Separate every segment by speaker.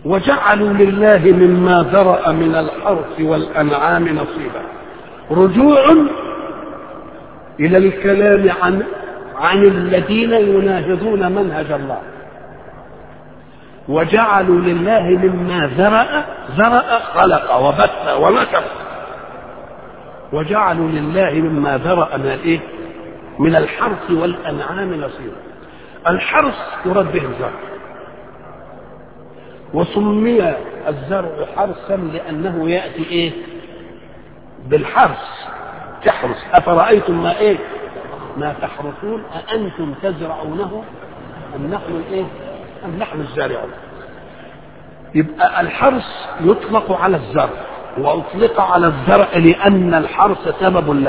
Speaker 1: وجعلوا لله مما ذرأ من الحرث والأنعام نصيبا رجوع إلى الكلام عن عن الذين يناهضون منهج الله وجعلوا لله مما ذرأ ذرأ خلق وبث ونشر وجعلوا لله مما ذرأ من الايه؟ من الحرث والأنعام نصيبا الحرث يراد به الزرع وسمي الزرع حرثا لأنه يأتي ايه؟ بالحرث تحرث أفرأيتم ما ايه؟ ما تحرثون أأنتم تزرعونه أم نحن الايه؟ أم نحن الزارعون يبقى الحرث يطلق على الزرع وأطلق على الزرع لأن الحرث سبب له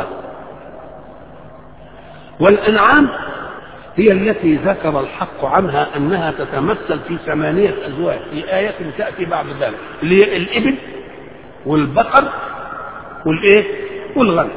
Speaker 1: والأنعام هي التي ذكر الحق عنها أنها تتمثل في ثمانية أزواج في آية تأتي بعد ذلك اللي هي الإبل والبقر والإيه والغنم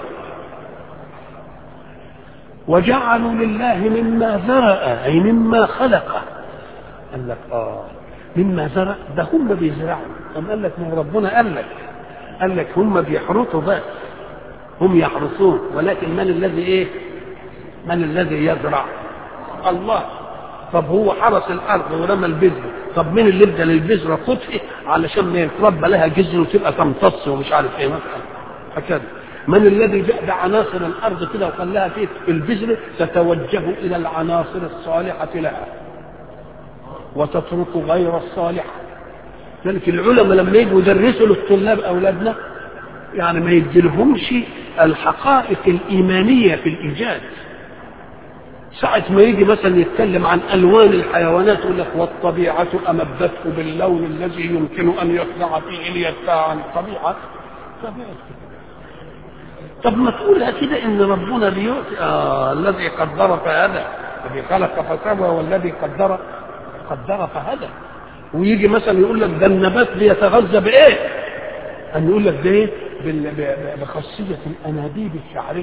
Speaker 1: وجعلوا لله مما ذرأ أي مما خلق قال لك آه مما زرع ده هم بيزرعوا أم قال لك ما ربنا قال لك قال لك هم بيحرثوا بس هم يحرثون ولكن من الذي ايه من الذي يزرع الله طب هو حرس الارض ورمى البذر طب مين اللي ادى للبذره خطئ علشان ما يتربى لها جذر وتبقى تمتص ومش عارف ايه مثلا هكذا من الذي جاء بعناصر الارض كده وخلاها فيه البذر تتوجه الى العناصر الصالحه لها وتترك غير الصالحه ذلك العلماء لما يجوا يدرسوا للطلاب اولادنا يعني ما يديلهمش الحقائق الايمانيه في الايجاد ساعة ما يجي مثلا يتكلم عن ألوان الحيوانات يقول لك والطبيعة أمدته باللون الذي يمكن أن يخضع فيه ليدفع عن الطبيعة طبيعة طب ما تقولها كده إن ربنا بيؤتي آه الذي قدر فهدى الذي خلق فسوى والذي قدر قدر فهدى ويجي مثلا يقول لك ده النبات بيتغذى بايه؟ أن يقول لك ده ايه؟ بخاصية الأنابيب الشعرية.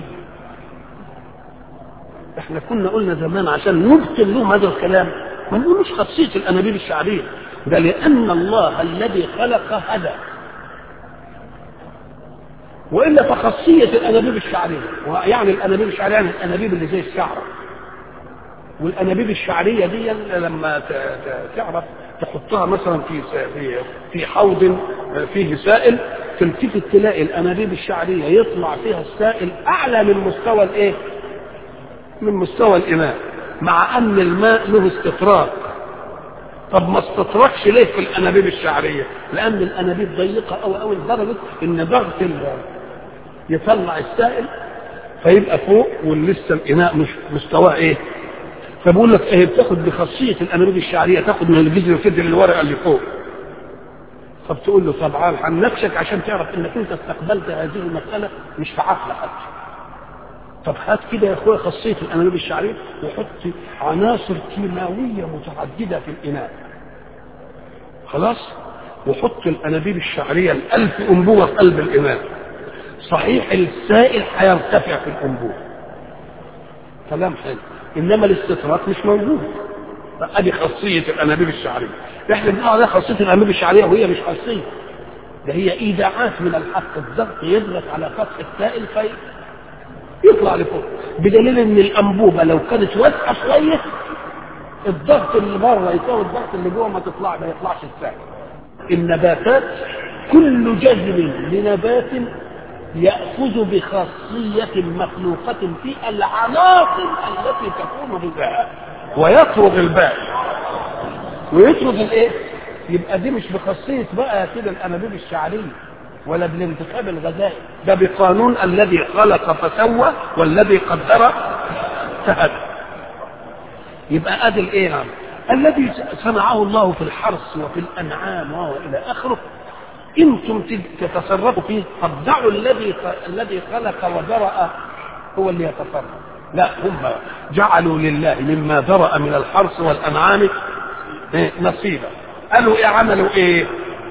Speaker 1: احنا كنا قلنا زمان عشان نبطل لهم هذا الكلام ما نقولوش خاصية الأنابيب الشعرية ده لأن الله الذي خلق هدى والا فخاصيه الانابيب الشعريه يعني الانابيب الشعريه يعني الانابيب اللي زي الشعره والانابيب الشعريه دي لما تعرف تحطها مثلا في في في حوض فيه سائل تلتفت تلاقي الانابيب الشعريه يطلع فيها السائل اعلى من مستوى الايه؟ من مستوى الاناء مع ان الماء له استطراق طب ما استطرقش ليه في الانابيب الشعريه؟ لان الانابيب ضيقه قوي قوي لدرجه ان ضغط يطلع السائل فيبقى فوق ولسه الاناء مش مستواه ايه؟ فبقول لك ايه بتاخد بخاصيه الانابيب الشعريه تاخد من الجذر وتدي للورقه اللي فوق طب تقول له طب عن نفسك عشان تعرف انك انت استقبلت هذه المساله مش في عقل حد طب هات كده يا اخويا خاصيه الانابيب الشعريه وحط عناصر كيماويه متعدده في الاناء خلاص وحط الانابيب الشعريه الالف انبوبه في قلب الاناء صحيح السائل هيرتفع في الانبوبه كلام حلو انما الاستطراق مش موجود ادي خاصيه الانابيب الشعريه احنا بنقول عليها خاصيه الانابيب الشعريه وهي مش خاصيه ده هي ايداعات من الحق الضغط يضغط على سطح السائل في يطلع لفوق بدليل ان الانبوبه لو كانت واسعه شويه الضغط اللي بره يساوي الضغط اللي جوه ما تطلع ما يطلعش السائل النباتات كل جذر لنبات يأخذ بخاصية مخلوقة في العناصر التي تكون غذاء ويطرد الباقي ويطرد الايه؟ يبقى دي مش بخاصية بقى كده الأنابيب الشعرية ولا بالانتخاب الغذائي ده بقانون الذي خلق فسوى والذي قدر فهدى يبقى ادي الايه نعم الذي صنعه الله في الحرث وفي الانعام والى اخره انتم تتصرفوا فيه طب دعوا الذي الذي خلق وذرأ هو اللي يتصرف لا هم جعلوا لله مما ذرأ من الحرث والانعام نصيبا قالوا ايه عملوا ايه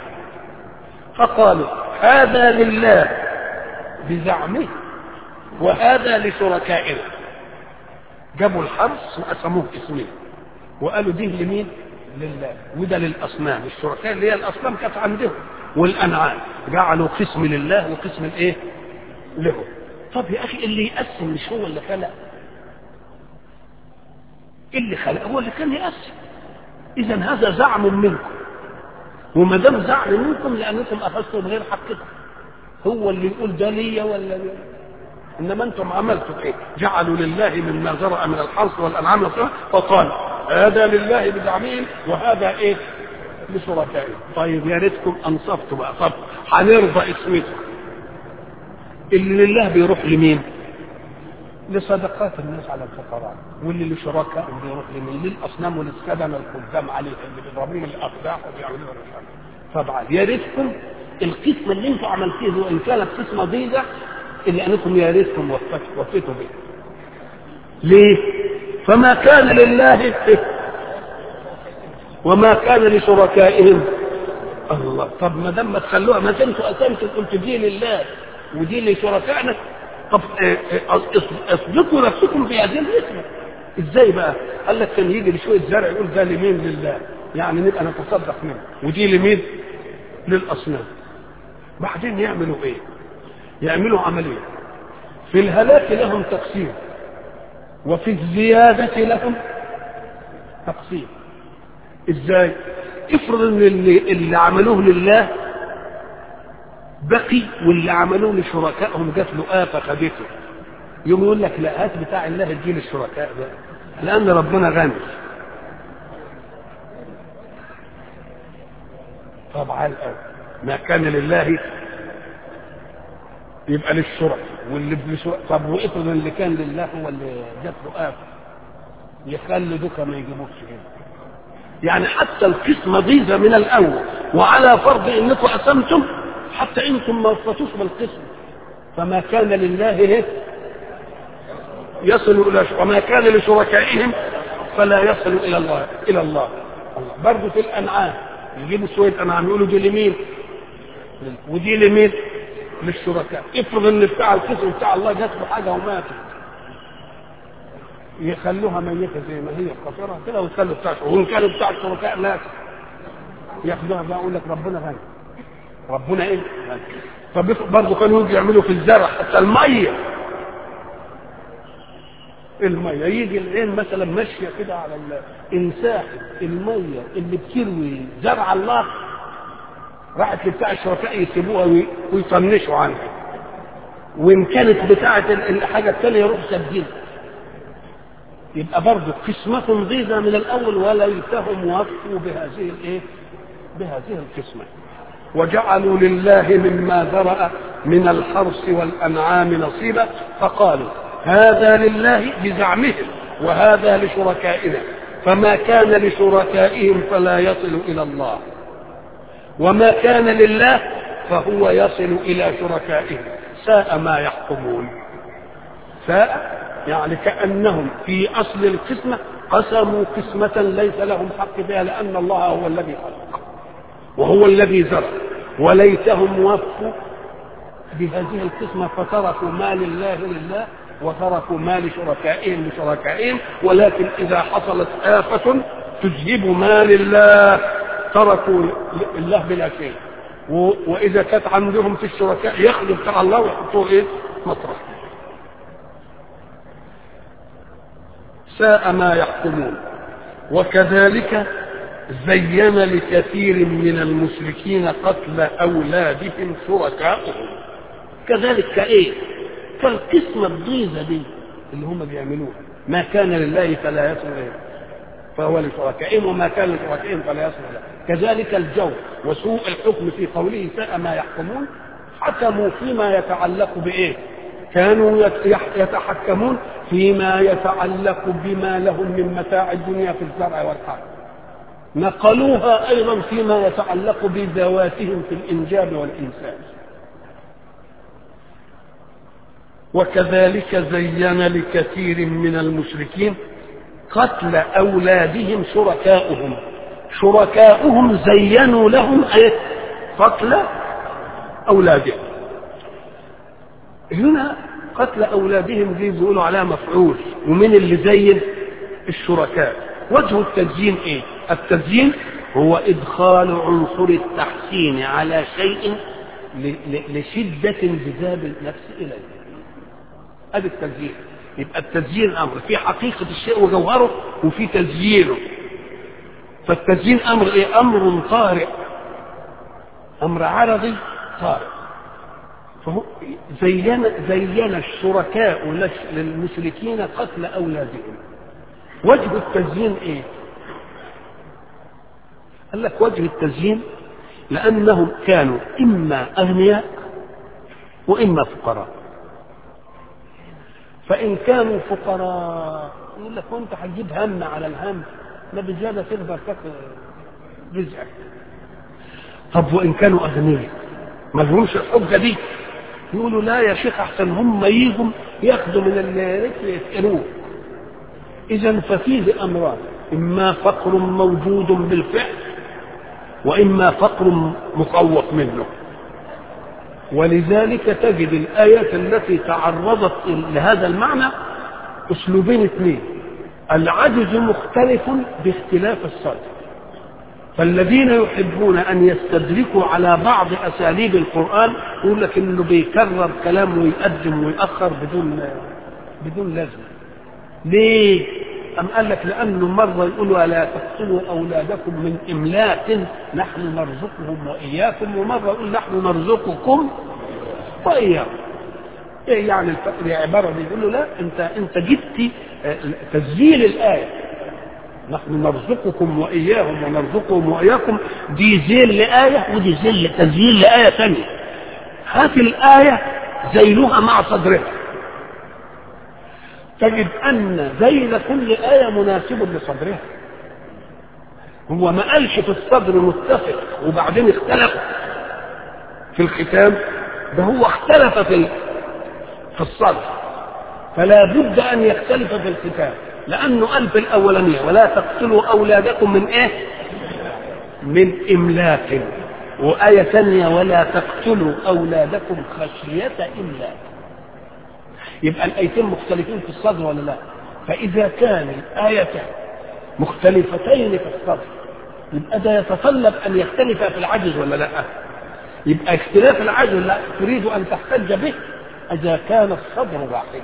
Speaker 1: فقالوا هذا لله بزعمه وهذا لشركائنا جابوا الحرث وقسموه اسمين وقالوا دي لمين لله وده للاصنام الشركاء اللي هي الاصنام كانت عندهم والانعام جعلوا قسم لله وقسم الايه له طب يا اخي اللي يقسم مش هو اللي خلق اللي خلق هو اللي كان يقسم اذا هذا زعم منكم وما دام زعم منكم لانكم اخذتم غير حقكم هو اللي يقول ده ليا ولا لي انما انتم عملتوا ايه جعلوا لله مما زرع من الحرث والانعام والثمار فقال هذا لله بزعمهم وهذا ايه لشركائهم طيب يا ريتكم انصفتوا بقى طب هنرضى اسمكم اللي لله بيروح لمين لصدقات الناس على الفقراء واللي لشركائهم بيروح لمين للاصنام وللسدن الخدام عليه اللي بيضربوهم الاقداح وبيعملوا مش عارف طبعا يا ريتكم القسمه اللي انتم عملتوه وان كانت قسمه ضيقه الا انكم يا ريتكم وفيتوا وفيتوا به ليه فما كان لله وما كان لشركائهم الله طب ما دام ما تخلوها ما انتوا اسامكم قلت دي لله ودي لشركائنا طب اصدقوا نفسكم في هذه الاسم ازاي بقى قال لك كان يجي لشويه زرع يقول ده لمين لله يعني نبقى نتصدق منه ودي لمين للاصنام بعدين يعملوا ايه يعملوا عمليه في الهلاك لهم تقسيم وفي الزيادة لهم تقسيم ازاي افرض ان اللي, اللي عملوه لله بقي واللي عملوه لشركائهم جات له آفة خدته يوم يقول لك لا هات بتاع الله اديه للشركاء بقى لأن ربنا غني طبعا الأول ما كان لله يبقى للشرع واللي بشرع طب وافرض اللي كان لله هو اللي جات له آفة يخلي دوكا ما يجيبوش هنا يعني حتى القسمة ضيزة من الأول وعلى فرض إنكم قسمتم حتى انتم ما وفيتوش بالقسم فما كان لله إيه؟ يصل الى وما كان لشركائهم فلا يصل الى الله الى الله برضه في الانعام يجيبوا شويه انعام يقولوا دي لمين ودي لمين للشركاء افرض ان بتاع القسم بتاع الله جات له حاجه وماتت يخلوها ميته زي ما هي قصيره كده ويخلوا بتاع وان كانوا بتاع الشركاء مات ياخدوها بقى يقول لك ربنا غني ربنا ايه غني طب برضه كانوا يجي يعملوا في الزرع حتى الميه الميه يجي العين مثلا ماشيه كده على انساح الميه اللي بتروي زرع الله راحت لبتاع الشركاء يسيبوها ويطنشوا عنها وان كانت بتاعه الحاجه الثانيه يروح سجلها يبقى برضه قسمة ضيزة من الأول وليتهم وفوا بهذه الإيه؟ بهذه القسمة وجعلوا لله مما ذرأ من الحرث والأنعام نصيبا فقالوا هذا لله بزعمهم وهذا لشركائنا فما كان لشركائهم فلا يصل إلى الله وما كان لله فهو يصل إلى شركائهم ساء ما يحكمون ساء يعني كأنهم في أصل القسمة قسموا قسمة ليس لهم حق فيها لأن الله هو الذي خلق وهو الذي زرع وليتهم وفوا بهذه القسمة فتركوا ما لله لله وتركوا ما لشركائهم لشركائهم ولكن إذا حصلت آفة تذهب ما لله تركوا الله بلا شيء وإذا كانت عندهم في الشركاء ياخذوا بتاع الله ويحطوه إيه مطرح ساء ما يحكمون وكذلك زين لكثير من المشركين قتل أولادهم شركاؤهم كذلك كإيه كالقسمة الضيزة دي اللي هم بيعملوها ما كان لله فلا يصل إليه فهو لشركائهم وما كان لشركائهم فلا يصل إليه كذلك الجو وسوء الحكم في قوله ساء ما يحكمون حكموا فيما يتعلق بإيه كانوا يتحكمون فيما يتعلق بما لهم من متاع الدنيا في الزرع والحرث نقلوها ايضا فيما يتعلق بذواتهم في الانجاب والانسان وكذلك زين لكثير من المشركين قتل اولادهم شركاؤهم شركاؤهم زينوا لهم ايه قتل اولادهم هنا قتل اولادهم دي بيقولوا عليها مفعول ومن اللي زين الشركاء وجه التزيين ايه التزيين هو ادخال عنصر التحسين على شيء لشدة انجذاب النفس اليه ادي التزيين يبقى التزيين امر في حقيقة الشيء وجوهره وفي تزيينه فالتزيين امر ايه امر طارئ امر عرضي طارئ فهو زين زين الشركاء للمشركين قتل اولادهم وجه التزيين ايه قال لك وجه التزيين لانهم كانوا اما اغنياء واما فقراء فان كانوا فقراء يقول لك وانت هتجيب هم على الهم ما بزياده تقدر تاكل رزقك طب وان كانوا اغنياء ما لهمش الحجه دي يقولوا لا يا شيخ احسن هم يجوا ياخذوا من الرزق يسالوه اذا ففيه امران اما فقر موجود بالفعل واما فقر مخوف منه ولذلك تجد الايات التي تعرضت لهذا المعنى اسلوبين اثنين العجز مختلف باختلاف الصدر فالذين يحبون ان يستدركوا على بعض اساليب القران يقول لك انه بيكرر كلام ويقدم ويأخر بدون بدون لازمه ليه أم قال لك لأنه مرة يقولوا لا تقتلوا أولادكم من إملاق نحن نرزقهم وإياكم ومرة يقول نحن نرزقكم وإياكم إيه يعني العبارة دي يقول له لا أنت أنت جبت تسجيل الآية نحن نرزقكم وإياهم ونرزقهم وإياكم دي زيل لآية ودي زيل تسجيل لآية ثانية هات الآية زيلها مع صدرها تجد أن ذيل كل آية مناسب لصدرها هو ما قالش في الصدر متفق وبعدين اختلف في الختام ده هو اختلف في في الصدر فلا بد أن يختلف في الختام لأنه قال في الأولانية ولا تقتلوا أولادكم من إيه؟ من إملاق وآية ثانية ولا تقتلوا أولادكم خشية إملاق يبقى الايتين مختلفين في الصدر ولا لا فاذا كان الايتان مختلفتين في الصدر يبقى ده يتطلب ان يختلف في العجز ولا لا يبقى اختلاف العجز لا تريد ان تحتج به اذا كان الصدر واحدا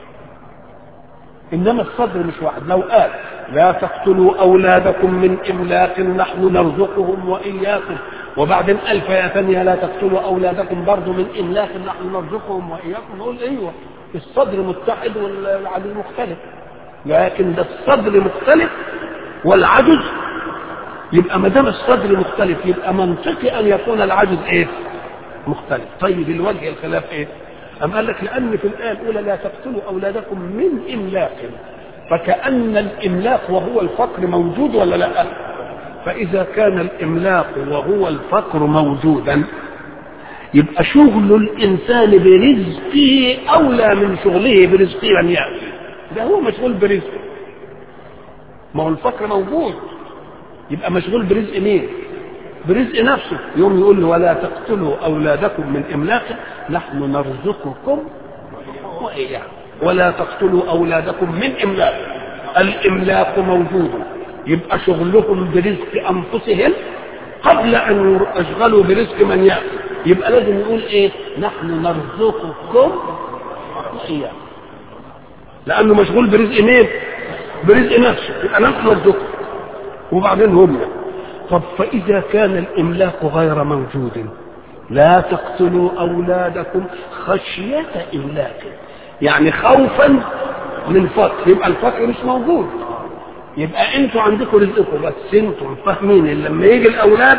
Speaker 1: انما الصدر مش واحد لو قال لا تقتلوا اولادكم من املاق نحن نرزقهم واياكم وبعدين الف يا ثانيه لا تقتلوا اولادكم برضه من املاق نحن نرزقهم واياكم نقول ايوه الصدر متحد والعجز مختلف لكن ده الصدر مختلف والعجز يبقى ما دام الصدر مختلف يبقى منطقي ان يكون العجز ايه؟ مختلف طيب الوجه الخلاف ايه؟ أم قال لك لأن في الآية الأولى لا تقتلوا أولادكم من إملاق فكأن الإملاق وهو الفقر موجود ولا لا؟ فإذا كان الإملاق وهو الفقر موجودا يبقى شغل الانسان برزقه اولى من شغله برزق من ياتي ده هو مشغول برزقه ما هو الفقر موجود يبقى مشغول برزق مين برزق نفسه يوم يقول له ولا تقتلوا اولادكم من املاق نحن نرزقكم واياكم ولا تقتلوا اولادكم من املاق الاملاق موجود يبقى شغلهم برزق انفسهم قبل ان يشغلوا برزق من ياتي يبقى لازم يقول ايه نحن نرزقكم واياكم لانه مشغول برزق مين برزق نفسه يبقى نحن نرزقكم وبعدين هم طب فاذا كان الاملاك غير موجود لا تقتلوا اولادكم خشيه املاك يعني خوفا من فقر يبقى الفقر مش موجود يبقى انتوا عندكم رزقكم بس انتوا فاهمين ان لما يجي الاولاد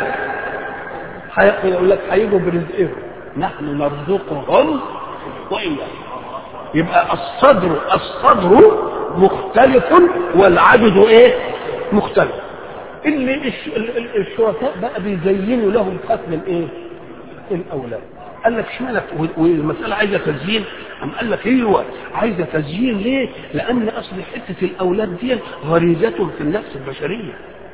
Speaker 1: يقول لك هيجوا برزقهم نحن نرزقهم واياكم يبقى الصدر الصدر مختلف والعجز ايه مختلف اللي الشركاء بقى بيزينوا لهم قتل الايه الاولاد قال لك اشمعنى والمساله عايزه تزيين أم قال لك ايوه عايزه تزيين ليه؟ لان اصل حته الاولاد دي غريزه في النفس البشريه.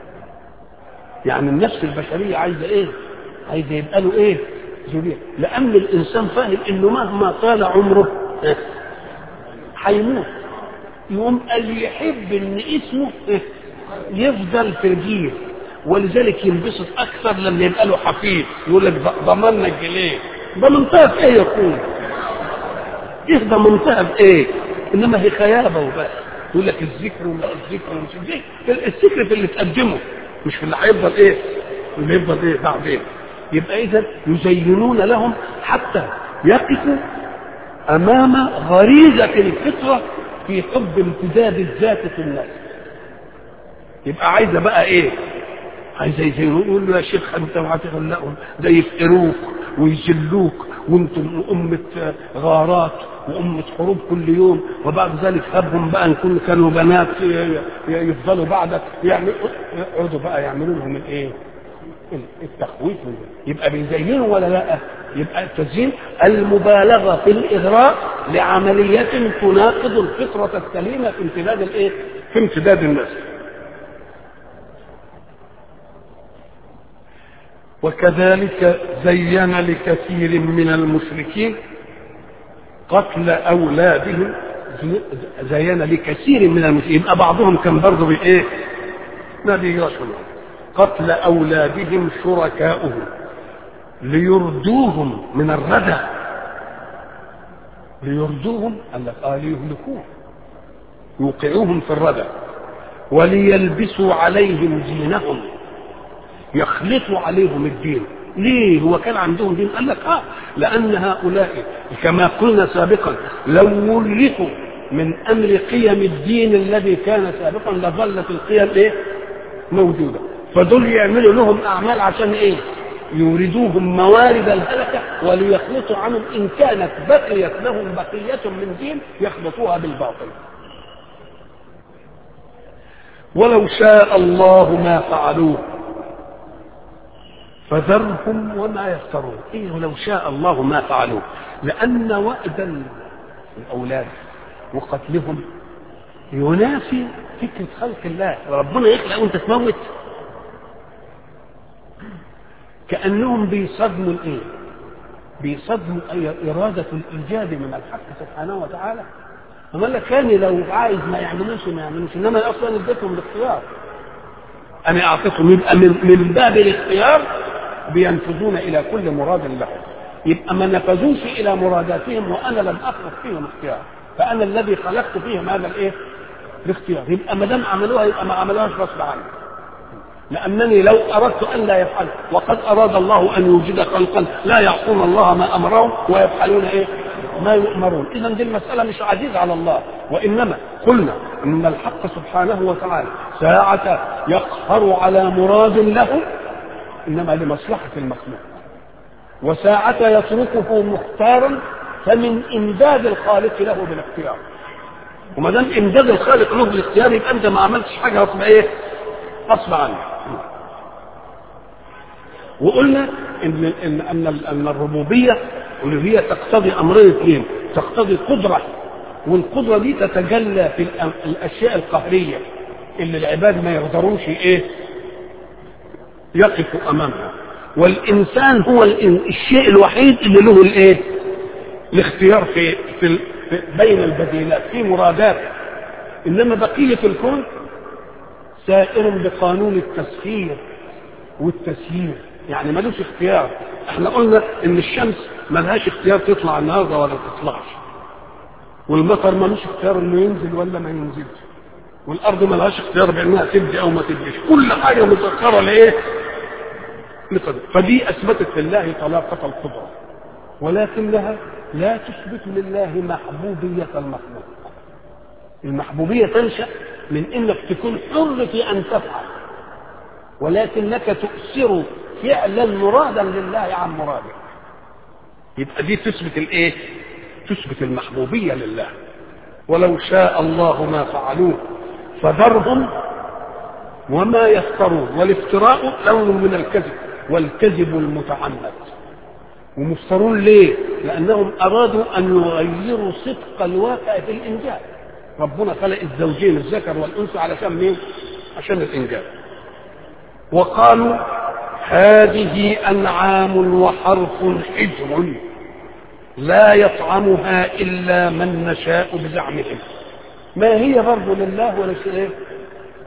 Speaker 1: يعني النفس البشريه عايزه ايه؟ عايزه يبقى له ايه؟ ذريه، لان الانسان فاهم انه مهما طال عمره هيموت. يقوم قال يحب ان اسمه إيه؟ يفضل في الجيل ولذلك ينبسط اكثر لما يبقى له حفيد يقول لك ضمننا الجنيه ضمنتها في ايه يكون ايه ضمنتها بايه انما هي خيابه وبس يقول لك الذكر ولا الذكر ومش الذكر الذكر في اللي تقدمه مش في اللي هيفضل ايه اللي يفضل ايه بعدين يبقى اذا يزينون لهم حتى يقفوا امام غريزه الفطره في حب امتداد الذات في الناس يبقى عايزه بقى ايه عايزه يزينوا يقول له يا شيخ انت هتغلقهم ده يفقروك ويذلوك وانتم أمة غارات وأمة حروب كل يوم وبعد ذلك هبهم بقى ان كانوا بنات يفضلوا بعدك يعني يقعدوا بقى يعملوا لهم الايه؟ التخويف يبقى بيزينوا ولا لا؟ يبقى التزيين المبالغه في الاغراء لعمليه تناقض الفطره السليمه في امتداد الايه؟ في امتداد الناس. وكذلك زين لكثير من المشركين قتل اولادهم زين لكثير من المشركين يبقى بعضهم كان برضه بايه؟ ما بيجراش قتل اولادهم شركاؤهم ليردوهم من الردى ليردوهم قال لك اه ليهلكوهم يوقعوهم في الردى وليلبسوا عليهم دينهم يخلطوا عليهم الدين ليه هو كان عندهم دين قال لك اه لان هؤلاء كما قلنا سابقا لو ورثوا من امر قيم الدين الذي كان سابقا لظلت القيم ايه موجوده فدول يعملوا لهم اعمال عشان ايه يوردوهم موارد الهلكه وليخلطوا عنهم ان كانت بقيت لهم بقيه من دين يخلطوها بالباطل ولو شاء الله ما فعلوه فذرهم وما يفترون إيه ولو شاء الله ما فعلوه لأن وأد الأولاد وقتلهم ينافي فكرة خلق الله ربنا يخلق وانت تموت كأنهم بيصدموا الايه بيصدموا أي إرادة الإيجاد من الحق سبحانه وتعالى أما لك كان لو عايز ما يعملوش ما يعملوش إنما أصلا اديتهم الاختيار أنا أعطيتهم يبقى من, من باب الاختيار بينفذون الى كل مراد لهم يبقى ما نفذوش الى مراداتهم وانا لم اخلق فيهم اختيار فانا الذي خلقت فيهم هذا الايه الاختيار يبقى ما دام عملوها يبقى ما عملوهاش غصب عني لانني لو اردت ان لا يفعل وقد اراد الله ان يوجد خلقا لا يعصون الله ما امرهم ويفعلون ايه ما يؤمرون اذا دي المساله مش عزيزه على الله وانما قلنا ان الحق سبحانه وتعالى ساعه يقهر على مراد له انما لمصلحه المخلوق وساعة يتركه مختارا فمن امداد الخالق له بالاختيار وما دام امداد الخالق له بالاختيار يبقى انت ما عملتش حاجه غصب ايه؟ غصب عنك وقلنا ان ان ان, أن الربوبيه والالوهيه تقتضي امرين اثنين تقتضي قدره والقدره دي تتجلى في الاشياء القهريه اللي العباد ما يقدروش ايه يقف امامها والانسان هو الشيء الوحيد اللي له الايه الاختيار في, في, في بين البديلات في مرادات انما بقيه الكون سائر بقانون التسخير والتسيير يعني ملوش اختيار احنا قلنا ان الشمس ملهاش اختيار تطلع النهارده ولا تطلعش والمطر ملوش اختيار انه ينزل ولا ما ينزلش والارض ملهاش اختيار بانها تبدي او ما تبديش كل حاجه مسخره لايه لقدر فدي اثبتت لله طلاقه القدره ولكنها لا تثبت لله محبوبيه المخلوق المحبوبيه تنشا من انك تكون حر في ان تفعل ولكنك تؤثر فعلا مرادا لله عن مرادك يبقى دي تثبت الايه تثبت المحبوبيه لله ولو شاء الله ما فعلوه فذرهم وما يفترون والافتراء لون من الكذب والكذب المتعمد ومفترون ليه لانهم ارادوا ان يغيروا صدق الواقع في الانجاب ربنا خلق الزوجين الذكر والانثى علشان مين عشان الانجاب وقالوا هذه انعام وحرف حجر لا يطعمها الا من نشاء بزعمهم ما هي برضه لله ولا شيء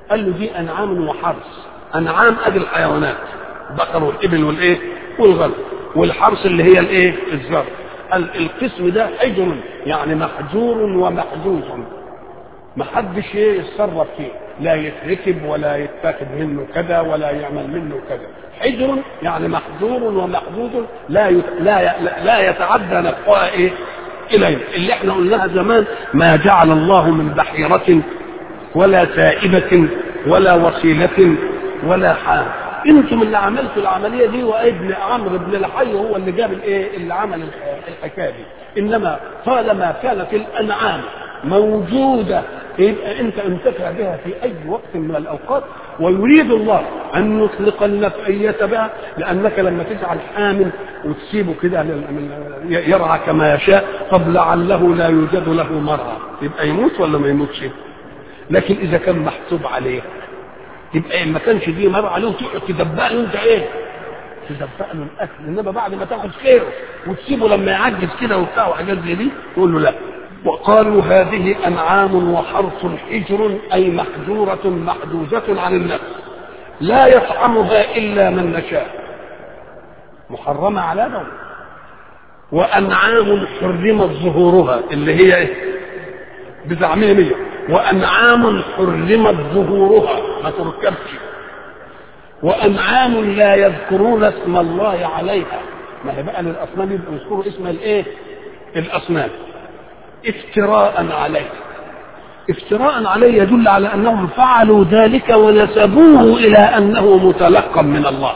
Speaker 1: قال له دي انعام وحرث انعام ادي الحيوانات البقر والابل والايه والغنم والحرث اللي هي الايه الزرع قال القسم ده حجر يعني محجور ومحجوز ما حدش ايه يتصرف فيه لا يتركب ولا يتاخد منه كذا ولا يعمل منه كذا حجر يعني محجور ومحجوز لا يت... لا ي... لا يتعدى نفقها ايه اليه اللي احنا قلناها زمان ما جعل الله من بحيره ولا سائبه ولا وسيله ولا حام انتم اللي عملتوا العمليه دي وابن عمرو بن الحي هو اللي جاب الايه اللي عمل الحكايه دي انما طالما كانت الانعام موجوده يبقى انت انتفع بها في اي وقت من الاوقات ويريد الله ان يطلق النفعيه بها لانك لما تجعل حامل وتسيبه كده يرعى كما يشاء طب لعله لا يوجد له مرعى يبقى يموت ولا ما يموتش لكن اذا كان محسوب عليه يبقى ما كانش دي مرعى له تقعد تدبق له انت ايه تدبق له الاكل انما بعد ما تاخد خيره وتسيبه لما يعجز كده وبتاع وحاجات زي دي تقول له لا وقالوا هذه انعام وحرث حجر اي محجوره محجوزه عن النفس لا يطعمها الا من نشاء محرمه على نوم وانعام حرمت ظهورها اللي هي ايه بزعمهم هي وانعام حرمت ظهورها ما تركبش وانعام لا يذكرون اسم الله عليها ما هي بقى للاصنام يبقوا يذكروا اسم الايه الاصنام افتراء عليه افتراء عليه يدل على انهم فعلوا ذلك ونسبوه الى انه متلقى من الله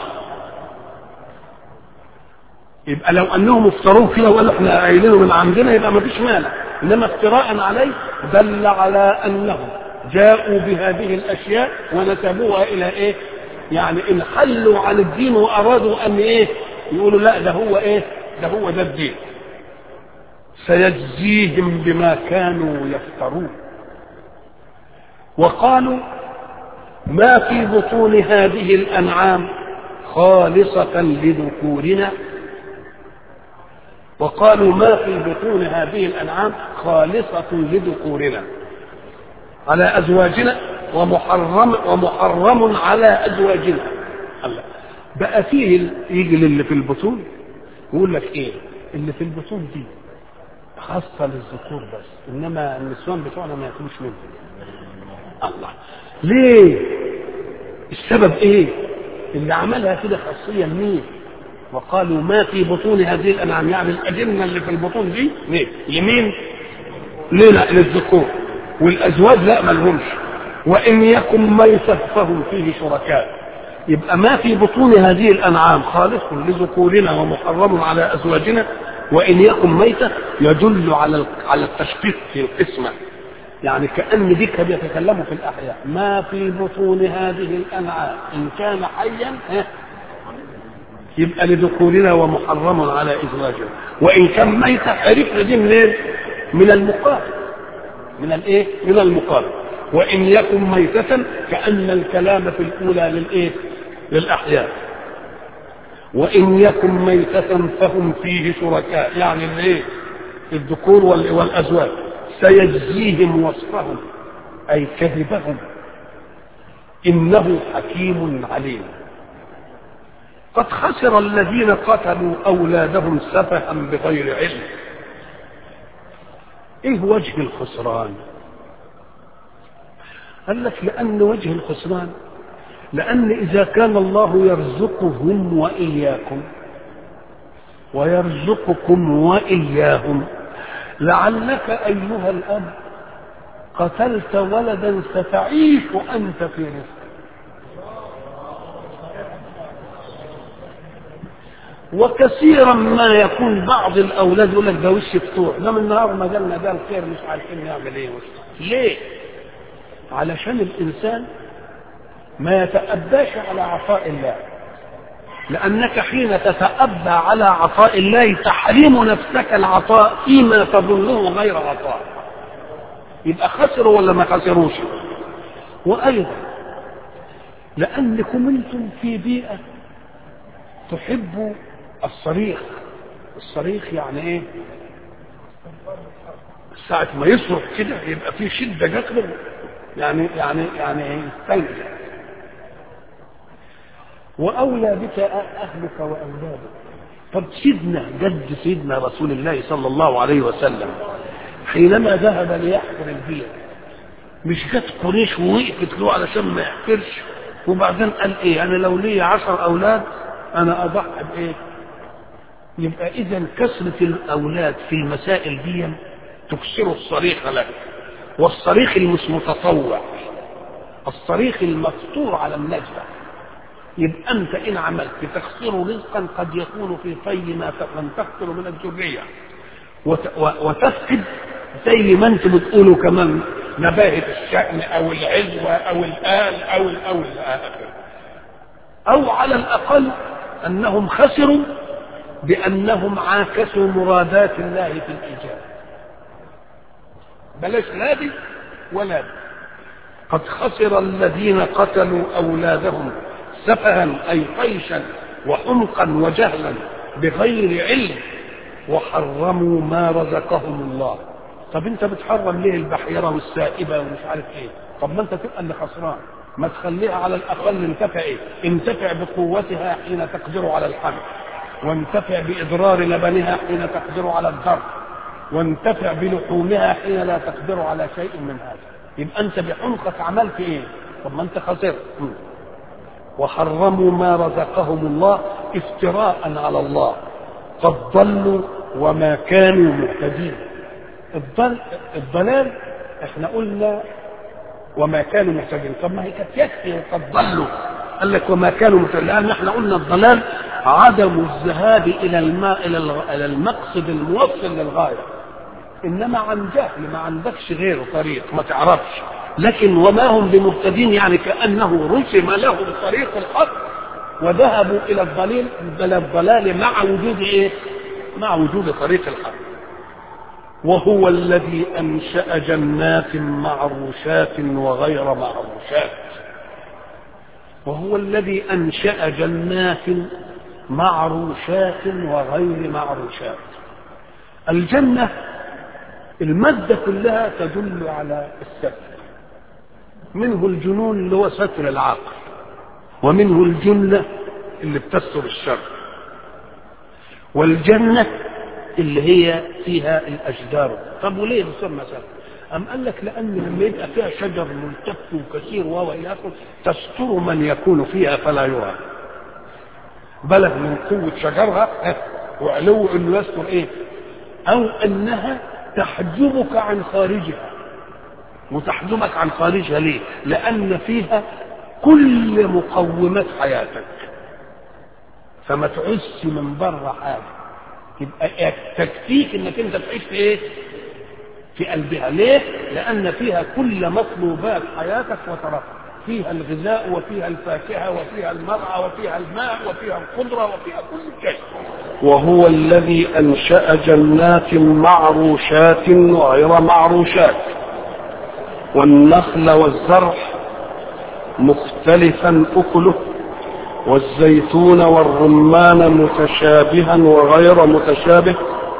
Speaker 1: يبقى لو انهم افتروه كده وقالوا احنا قايلينه من عندنا يبقى ما فيش مانع انما افتراء عليه دل على انهم جاءوا بهذه الاشياء ونسبوها الى ايه يعني ان حلوا عن الدين وارادوا ان ايه يقولوا لا ده هو ايه ده هو ده الدين سيجزيهم بما كانوا يفترون وقالوا ما في بطون هذه الانعام خالصه لذكورنا وقالوا ما في بطون هذه الانعام خالصه لذكورنا على ازواجنا ومحرم ومحرم على ازواجنا الله بقى فيه يجي اللي في البطون يقول لك ايه اللي في البطون دي خاصه للذكور بس انما النسوان بتوعنا ما ياكلوش منه الله ليه السبب ايه اللي عملها كده خاصيه مين وقالوا ما في بطون هذه الانعام يعني الاجنه اللي في البطون دي ليه لمين ليه لا للذكور والازواج لا ملهمش وان يكن ميتة فهم فيه شركاء يبقى ما في بطون هذه الانعام خالص لذكورنا ومحرم على ازواجنا وان يكن ميتة يدل على على التشقيق في القسمة يعني كأن ديك بيتكلموا في الأحياء ما في بطون هذه الأنعام إن كان حيا يبقى لذكورنا ومحرم على ازواجنا وان كان ميتا عرفنا دي منين من المقابل من الايه من المقابل وان يكن ميتة كأن الكلام في الاولى للايه للاحياء وان يكن ميتة فهم فيه شركاء يعني الايه الذكور والازواج سيجزيهم وصفهم اي كذبهم انه حكيم عليم قد خسر الذين قتلوا اولادهم سفها بغير علم ايه وجه الخسران قال لك لان وجه الخسران لان اذا كان الله يرزقهم واياكم ويرزقكم واياهم لعلك ايها الاب قتلت ولدا ستعيش انت في رزق وكثيرا ما يكون بعض الاولاد يقول لك ده وش فتوح ده من النهار ما جالنا ده الخير مش عارفين نعمل ايه وش ليه؟ علشان الانسان ما يتأباش على عطاء الله لأنك حين تتأبى على عطاء الله تحرم نفسك العطاء فيما تظنه غير عطاء يبقى خسروا ولا ما خسروش وأيضا لأنكم أنتم في بيئة تحب الصريخ الصريخ يعني ايه ساعة ما يصرخ كده يبقى في شدة جات له يعني يعني يعني يستنجد واولى بك اهلك واولادك طب سيدنا جد سيدنا رسول الله صلى الله عليه وسلم حينما ذهب ليحفر البير مش جت قريش ووقفت له علشان ما يحفرش وبعدين قال ايه انا لو لي عشر اولاد انا اضحي بايه يبقى اذا كثره الاولاد في المسائل دي تكسر الصريخ لك والصريخ المش متطوع الصريخ المفطور على النجدة يبقى انت ان عملت تخسر رزقا قد يكون في طي ما لم تقتل من الذريه وتفقد زي ما انتم بتقولوا كمان نباهة الشأن او العزوة او الآل او ال او الآخر او على الاقل انهم خسروا بانهم عاكسوا مرادات الله في الايجاب بلاش لا دي ولا دي قد خسر الذين قتلوا اولادهم سفها اي طيشا وحمقا وجهلا بغير علم وحرموا ما رزقهم الله طب انت بتحرم ليه البحيرة والسائبة ومش عارف ايه طب ما انت تبقى اللي خسران ما تخليها على الاقل انتفع ايه انتفع بقوتها حين تقدر على الحمل وانتفع باضرار لبنها حين تقدر على الضرب وانتفع بلحومها حين لا تقدر على شيء من هذا يبقى انت بحمقك عملت ايه طب ما انت خسرت وحرموا ما رزقهم الله افتراء على الله قد ضلوا وما كانوا مهتدين الضل الضلال احنا قلنا وما كانوا مهتدين طب ما هي كانت يكفي وقد ضلوا قال لك وما كانوا مهتدين لان احنا قلنا الضلال عدم الذهاب الى الماء الى المقصد الموصل للغايه انما عن جهل ما عندكش غيره طريق ما تعرفش لكن وما هم بمهتدين يعني كانه رسم لهم طريق الحق وذهبوا الى الضليل الى الضلال مع وجود ايه؟ مع وجود طريق الحق. وهو الذي انشا جنات معروشات وغير معروشات. وهو الذي انشا جنات معروشات وغير معروشات. الجنه الماده كلها تدل على الستر. منه الجنون اللي هو ستر العقل. ومنه الجنة اللي بتستر الشر والجنة اللي هي فيها الأشجار طب وليه بتسمى ستر أم قال لك لأن لما يبقى فيها شجر ملتف وكثير وهو إلى آخره تستر من يكون فيها فلا يرى بلغ من قوة شجرها وعلو إنه يستر إيه أو أنها تحجبك عن خارجها وتحجبك عن خارجها ليه؟ لأن فيها كل مقومات حياتك فما تعيش من بره حاجه يبقى تكفيك انك انت تعيش في ايه؟ في قلبها ليه؟ لان فيها كل مطلوبات حياتك وترفع فيها الغذاء وفيها الفاكهه وفيها المرعى وفيها الماء وفيها القدره وفيها كل شيء وهو الذي انشا جنات معروشات وغير معروشات والنخل والزرع مختلفا اكله والزيتون والرمان متشابها وغير متشابه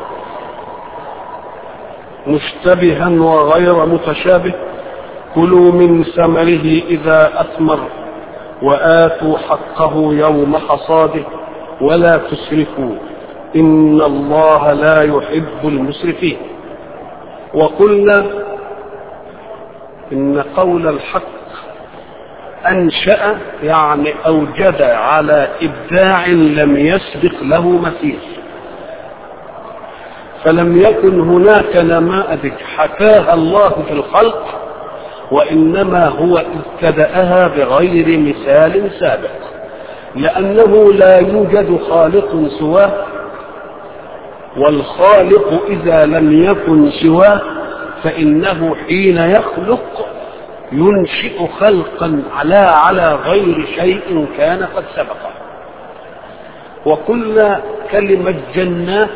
Speaker 1: مشتبها وغير متشابه كلوا من ثمره اذا اثمر واتوا حقه يوم حصاده ولا تسرفوا ان الله لا يحب المسرفين وقلنا ان قول الحق أنشأ يعني أوجد على إبداع لم يسبق له مثيل فلم يكن هناك نماذج حكاها الله في الخلق وإنما هو ابتدأها بغير مثال سابق لأنه لا يوجد خالق سواه والخالق إذا لم يكن سواه فإنه حين يخلق ينشئ خلقا على على غير شيء كان قد سبقه وقلنا كلمة جنات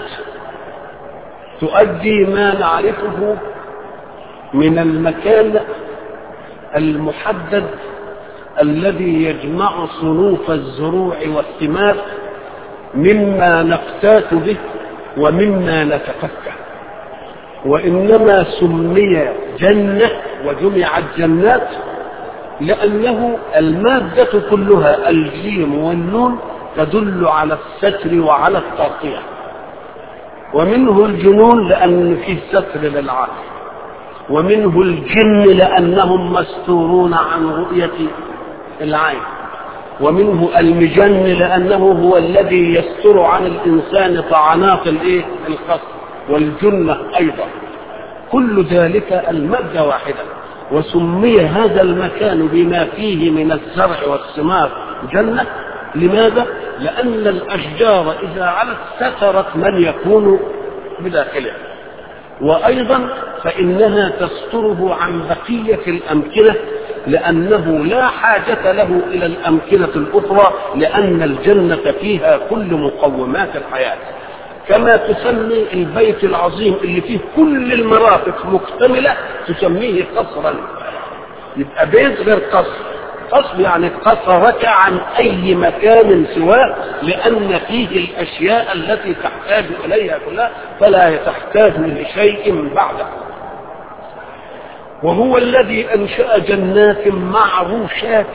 Speaker 1: تؤدي ما نعرفه من المكان المحدد الذي يجمع صنوف الزروع والثمار مما نقتات به ومما نتفكه وإنما سمي جنة وجمعت جنات لأنه المادة كلها الجيم والنون تدل على الستر وعلى التغطية ومنه الجنون لأن فيه ستر للعقل ومنه الجن لأنهم مستورون عن رؤية العين ومنه المجن لأنه هو الذي يستر عن الإنسان طعنات الإيه؟ الخصم والجنة أيضا كل ذلك المادة واحدة وسمي هذا المكان بما فيه من الزرع والثمار جنة لماذا؟ لأن الأشجار إذا علت سترت من يكون بداخلها وأيضا فإنها تستره عن بقية الأمكنة لأنه لا حاجة له إلى الأمكنة الأخرى لأن الجنة فيها كل مقومات الحياة كما تسمي البيت العظيم اللي فيه كل المرافق مكتملة تسميه قصرا يبقى بيت غير قصر قصر يعني قصرك عن أي مكان سواه لأن فيه الأشياء التي تحتاج إليها كلها فلا تحتاج لشيء بعده وهو الذي أنشأ جنات معروشات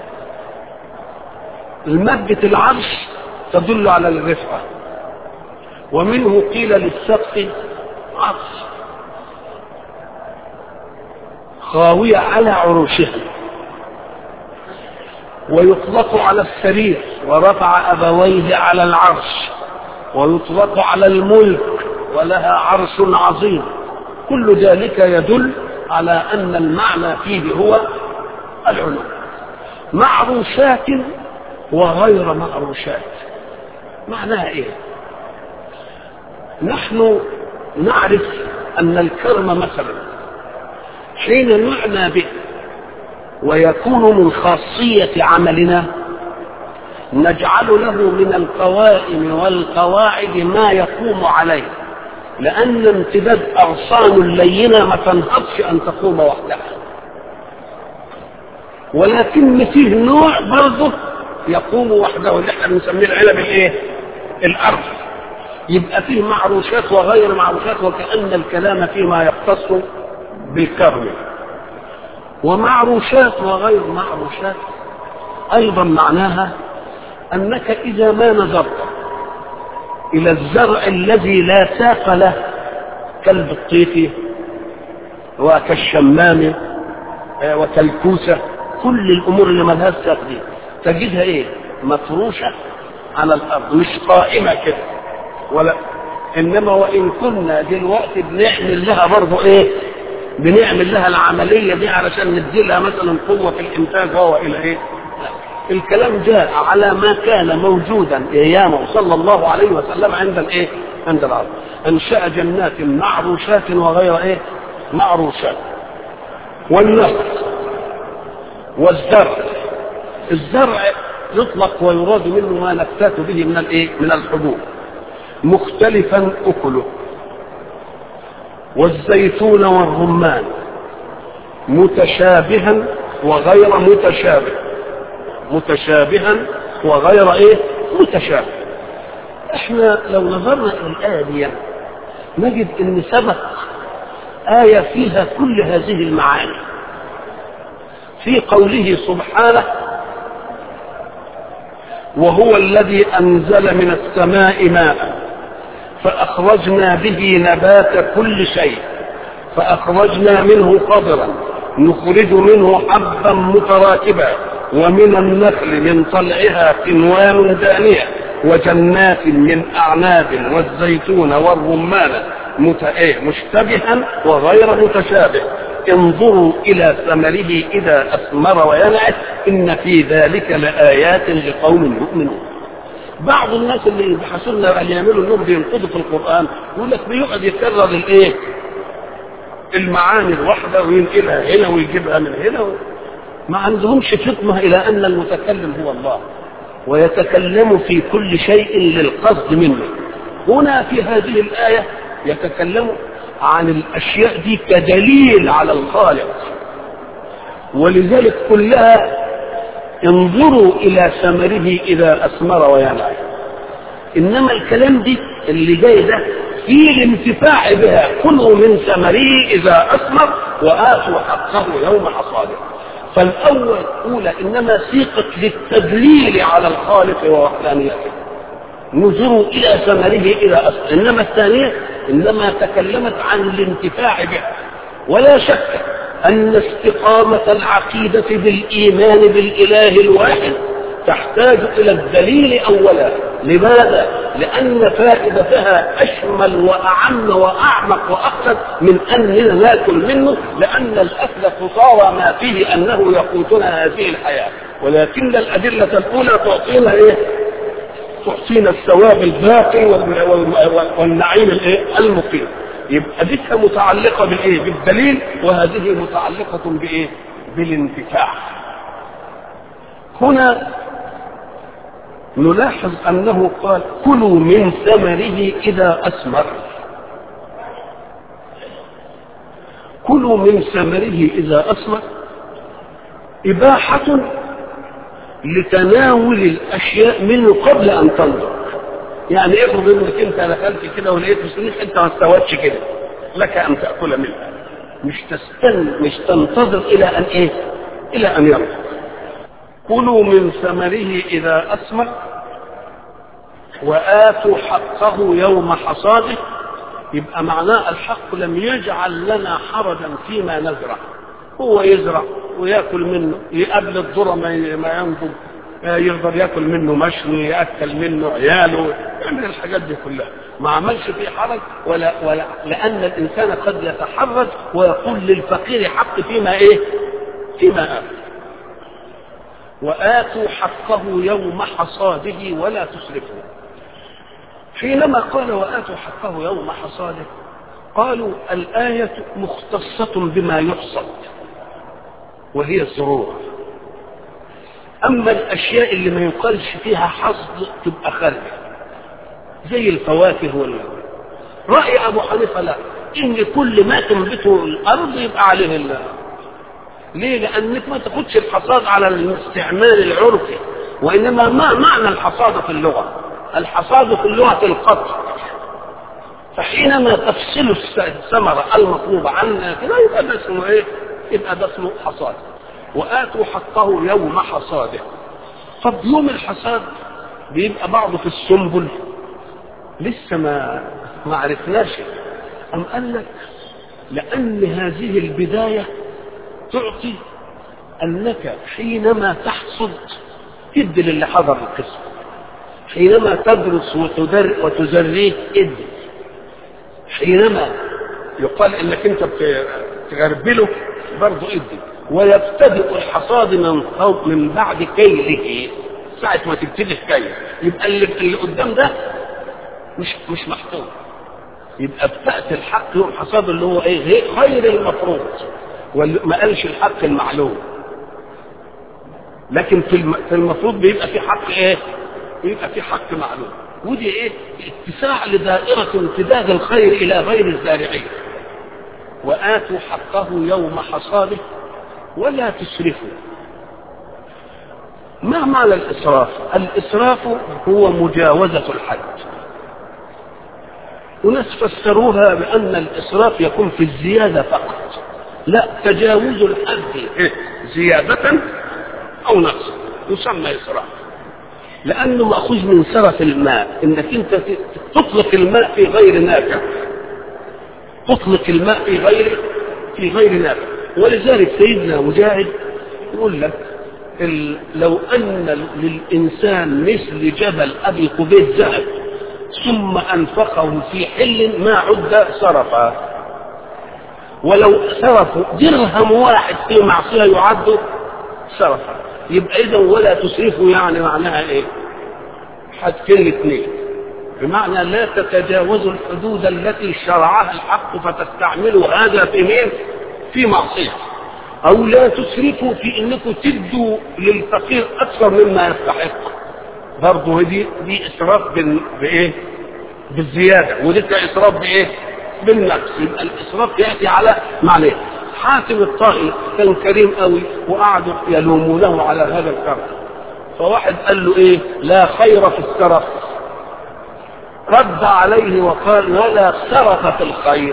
Speaker 1: المادة العرش تدل على الرفعة ومنه قيل للسقف عرش خاوية على عروشها ويطلق على السرير ورفع أبويه على العرش ويطلق على الملك ولها عرش عظيم كل ذلك يدل على أن المعنى فيه هو العلو معروشات وغير معروشات معناها ايه نحن نعرف ان الكرم مثلا حين نعنى به ويكون من خاصية عملنا نجعل له من القوائم والقواعد ما يقوم عليه لأن امتداد أغصان اللينة ما تنهضش أن تقوم وحدها ولكن فيه نوع برضه يقوم وحده اللي احنا بنسميه العلب الايه؟ الأرض يبقى فيه معروشات وغير معروشات وكأن الكلام فيما يختص بالكرم ومعروشات وغير معروشات أيضا معناها أنك إذا ما نظرت إلى الزرع الذي لا ساق له كالبطيخ وكالشمام وكالكوسة كل الأمور اللي ملهاش ساق دي تجدها إيه؟ مفروشة على الأرض مش قائمة كده ولا إنما وإن كنا دلوقتي بنعمل لها برضه إيه؟ بنعمل لها العملية دي علشان ندي لها مثلا قوة في الإنتاج وهو إلى إيه؟ الكلام جاء على ما كان موجودا ايامه صلى الله عليه وسلم عند الايه؟ عند العرب. انشا جنات معروشات وغير ايه؟ معروشات. والنخل والزرع الزرع يطلق ويراد منه ما نفتات به من الايه؟ من الحبوب. مختلفا اكله. والزيتون والرمان متشابها وغير متشابه. متشابها وغير ايه متشابه احنا لو نظرنا الى الايه دي نجد ان سبق ايه فيها كل هذه المعاني في قوله سبحانه وهو الذي انزل من السماء ماء فاخرجنا به نبات كل شيء فاخرجنا منه خضرا نخرج منه حبا متراكبا ومن النخل من طلعها قنوان دانية وجنات من أعناب والزيتون والرمان مت... إيه مشتبها وغير متشابه انظروا إلى ثمره إذا أثمر وينعت إن في ذلك لآيات لقوم يؤمنون بعض الناس اللي يبحثوا لنا اللي يعملوا انهم بينقضوا في القران يقول لك بيقعد يكرر الايه؟ المعاني الواحده وينقلها هنا ويجيبها من هنا و... ما عندهمش فطنة إلى أن المتكلم هو الله ويتكلم في كل شيء للقصد منه هنا في هذه الآية يتكلم عن الأشياء دي كدليل على الخالق ولذلك كلها انظروا إلى ثمره إذا أثمر وينعي إنما الكلام دي اللي جاي ده في الانتفاع بها كلوا من ثمره اذا اثمر واتوا حقه يوم حصاده فالاول اولى انما سيقت للتدليل على الخالق ووحدانيته نظروا الى ثمره اذا اثمر انما الثانيه انما تكلمت عن الانتفاع بها ولا شك ان استقامه العقيده بالايمان بالاله الواحد تحتاج الى الدليل اولا لماذا لان فائدتها اشمل واعم واعمق واخلد من اننا ناكل منه لان الاكل قصارى ما فيه انه يقوتنا هذه الحياه ولكن الادله الاولى تعطينا ايه تعطينا الثواب الباقي والنعيم الايه المقيم يبقى دي متعلقه بالايه بالدليل وهذه متعلقه بايه بالانتفاع هنا نلاحظ انه قال كلوا من ثمره اذا اثمر كلوا من ثمره اذا اثمر اباحه لتناول الاشياء منه قبل ان تنضج يعني افرض انك انت دخلت كده ولقيت سنين انت ما استوتش كده لك ان تاكل منها مش تستنى مش تنتظر الى ان ايه الى ان ينضج كلوا من ثمره اذا اثمر واتوا حقه يوم حصاده يبقى معناه الحق لم يجعل لنا حرجا فيما نزرع هو يزرع وياكل منه يقبل الذره ما ينضج يقدر ياكل منه مشوي ياكل منه عياله يعمل الحاجات دي كلها ما عملش فيه حرج ولا ولا لان الانسان قد يتحرج ويقول للفقير حق فيما ايه؟ فيما اكل واتوا حقه يوم حصاده ولا تسرفوا حينما قال واتوا حقه يوم حصاده قالوا الايه مختصه بما يحصد وهي الزروع اما الاشياء اللي ما يقالش فيها حصد تبقى خارجه زي الفواكه وال راي ابو حنيفه لا ان كل ما تنبته الارض يبقى عليه الله ليه لانك ما تاخدش الحصاد على الاستعمال العرفي وانما ما معنى الحصاد في اللغه الحصاد في اللغه القطع فحينما تفصل الثمره المطلوبه عن كده يبقى ده اسمه ايه يبقى ده اسمه حصاد واتوا حقه يوم حصاده طب يوم الحصاد بيبقى بعضه في السنبل لسه ما ما عرفناش ام قال لك لان هذه البدايه تعطي انك حينما تحصد ادي للي حضر القسم حينما تدرس وتدر وتزريه ادي حينما يقال انك انت بتغربله برضه ادي ويبتدئ الحصاد من فوق من بعد كيله ساعة ما تبتدي الكيل يبقى اللي, اللي قدام ده مش مش محفوظ يبقى ابتدأت الحق يوم حصاد اللي هو ايه غير المفروض وما قالش الحق المعلوم لكن في في المفروض بيبقى في حق ايه؟ بيبقى في حق معلوم ودي ايه؟ اتساع لدائرة امتداد الخير الى غير الزارعين وآتوا حقه يوم حصاده ولا تسرفوا ما معنى الإسراف؟ الإسراف هو مجاوزة الحد وناس فسروها بأن الإسراف يكون في الزيادة فقط لا تجاوز الحد زيادة أو نقص يسمى إسراف لأنه مأخوذ من سرف الماء إنك أنت تطلق الماء في غير نافع تطلق الماء في غير في غير نافع ولذلك سيدنا مجاهد يقول لك لو أن للإنسان مثل جبل أبي قبيس ذهب ثم أنفقه في حل ما عد صرفا ولو صرفوا درهم واحد في معصية يعد صرفا يبقى إذا ولا تسرفوا يعني معناها إيه؟ حاجتين اثنين بمعنى لا تتجاوزوا الحدود التي شرعها الحق فتستعملوا هذا في مين؟ في معصية أو لا تسرفوا في إنكم تدوا للفقير أكثر مما يستحق برضه دي دي إسراف بإيه؟ بالزيادة ودي إسراف بإيه؟ بالنقص يبقى الإسراف يأتي على معنى حاتم الطائي كان كريم قوي وقعدوا يلومونه على هذا الكرم فواحد قال له ايه لا خير في السرف رد عليه وقال ولا سرف في الخير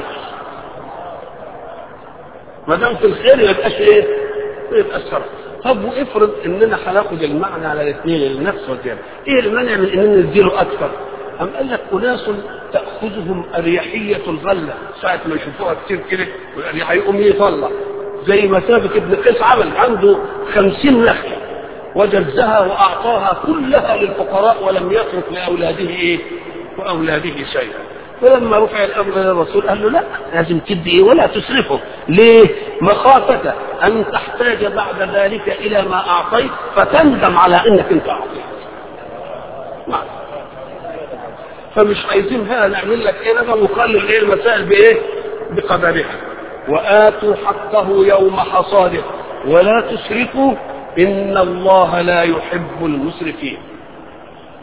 Speaker 1: ما دام في الخير ما يبقاش ايه؟ ما يبقاش سرف طب وافرض اننا هناخد المعنى على الاثنين النفس والجانب ايه المانع من اننا نديله اكثر أم قال لك أناس تأخذهم أريحية الغلة ساعة ما يشوفوها كتير كده والأريحية يقوم يطلع زي ما ثابت ابن قيس عمل عنده خمسين نخلة وجزها وأعطاها كلها للفقراء ولم يترك لأولاده إيه؟ وأولاده شيئا فلما رفع الأمر للرسول قال له لا لازم تدي إيه ولا تسرفه ليه؟ مخافة أن تحتاج بعد ذلك إلى ما أعطيت فتندم على أنك أنت أعطيت نعم فمش عايزين هنا نعمل لك ايه لما نقلل ايه المسائل بايه بقدرها واتوا حقه يوم حصاده ولا تسرفوا ان الله لا يحب المسرفين